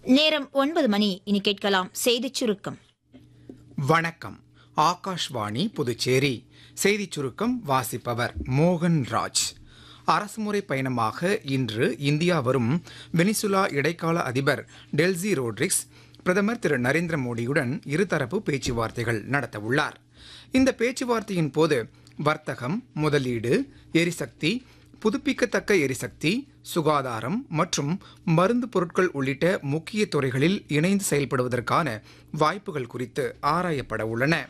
நேரம் ஒன்பது மணி இனி கேட்கலாம் செய்திச் சுருக்கம் வணக்கம் ஆகாஷ்வாணி புதுச்சேரி செய்திச் சுருக்கம் வாசிப்பவர் மோகன் ராஜ் அரசுமுறை பயணமாக இன்று இந்தியா வரும் வெனிசுலா இடைக்கால அதிபர் டெல்சி ரோட்ரிக்ஸ் பிரதமர் திரு நரேந்திர மோடியுடன் இருதரப்பு பேச்சுவார்த்தைகள் நடத்தவுள்ளார் இந்த பேச்சுவார்த்தையின் போது வர்த்தகம் முதலீடு எரிசக்தி புதுப்பிக்கத்தக்க எரிசக்தி சுகாதாரம் மற்றும் மருந்து பொருட்கள் உள்ளிட்ட முக்கிய துறைகளில் இணைந்து செயல்படுவதற்கான வாய்ப்புகள் குறித்து ஆராயப்பட உள்ளன